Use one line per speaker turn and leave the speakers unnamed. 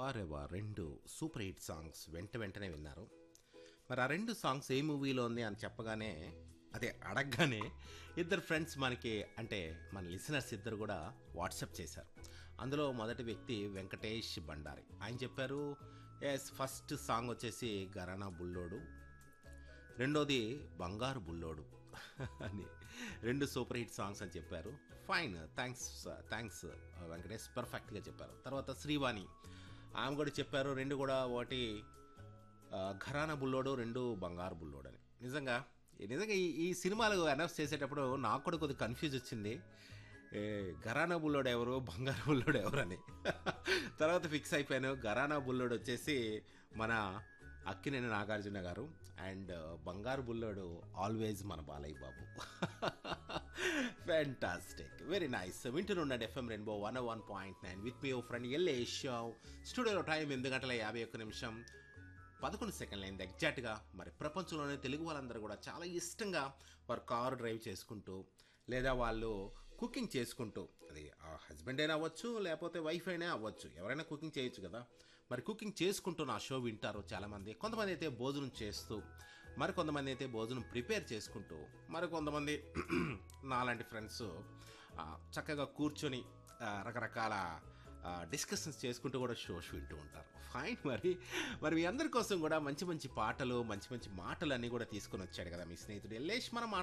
వారెవా రెండు super hit songs వెంట వెంటనే విన్నారు మరి ఆ రెండు సాంగ్స్ ఏ మూవీలో ఉంది అని చెప్పగానే అదే అడగగానే ఇద్దరు ఫ్రెండ్స్ మనకి అంటే మన లిసనర్స్ ఇద్దరు కూడా వాట్సాప్ చేశారు అందులో మొదటి వ్యక్తి వెంకటేష్ బండారి ఆయన చెప్పారు ఎస్ ఫస్ట్ సాంగ్ వచ్చేసి గరానా బుల్లోడు రెండోది బంగారు బుల్లోడు అని రెండు సూపర్ హిట్ సాంగ్స్ అని చెప్పారు ఫైన్ థ్యాంక్స్ థ్యాంక్స్ వెంకటేష్ పర్ఫెక్ట్గా చెప్పారు తర్వాత శ్రీవాణి ఆమె కూడా చెప్పారు రెండు కూడా ఒకటి ఆ, ఘరానా బుల్లోడు రెండు బంగారు బుల్లోడు అని నిజంగా నిజంగా ఈ ఈ సినిమాలు అనౌన్స్ చేసేటప్పుడు నాకు కూడా కొద్దిగా కన్ఫ్యూజ్ వచ్చింది ఏ, ఘరానా బుల్లోడు ఎవరు బంగారు బుల్లోడు ఎవరు అని తర్వాత ఫిక్స్ అయిపోయాను ఘరానా బుల్లోడు వచ్చేసి మన అక్కినేని నాగార్జున గారు అండ్ బంగారు బుల్లోడు ఆల్వేజ్ మన Balayya Babu fantastic very nice వింటున్నాడు FM rainbow one one point nine with మీ ఓ ఫ్రెండ్ ఎల్ఏష్ స్టూడియోలో టైం ఎనిమిది గంటల యాభై ఒక్క నిమిషం పదకొండు సెకండ్లు అయింది ఎగ్జాక్ట్గా మరి ప్రపంచంలోనే తెలుగు వాళ్ళందరూ కూడా చాలా ఇష్టంగా వారు కారు డ్రైవ్ చేసుకుంటూ లేదా వాళ్ళు కుకింగ్ చేసుకుంటూ అది ఆ హస్బెండ్ అయినా అవ్వచ్చు లేకపోతే వైఫ్ అయినా అవ్వచ్చు ఎవరైనా కుకింగ్ చేయొచ్చు కదా మరి కుకింగ్ చేసుకుంటూ నా షో వింటారు చాలామంది కొంతమంది అయితే భోజనం చేస్తూ మరి కొంతమంది అయితే భోజనం ప్రిపేర్ చేసుకుంటూ మరి కొంతమంది నాలాంటి ఫ్రెండ్స్ చక్కగా కూర్చొని ఆ, రకరకాల డిస్కషన్స్ చేసుకుంటూ కూడా షోస్ వింటూ ఉంటారు ఫైన్ మరి మరి మీ అందరి కోసం కూడా మంచి మంచి పాటలు మంచి మంచి మాటలు అన్నీ కూడా తీసుకొని వచ్చాడు కదా మీ స్నేహితుడు ఎల్లేష్ మనం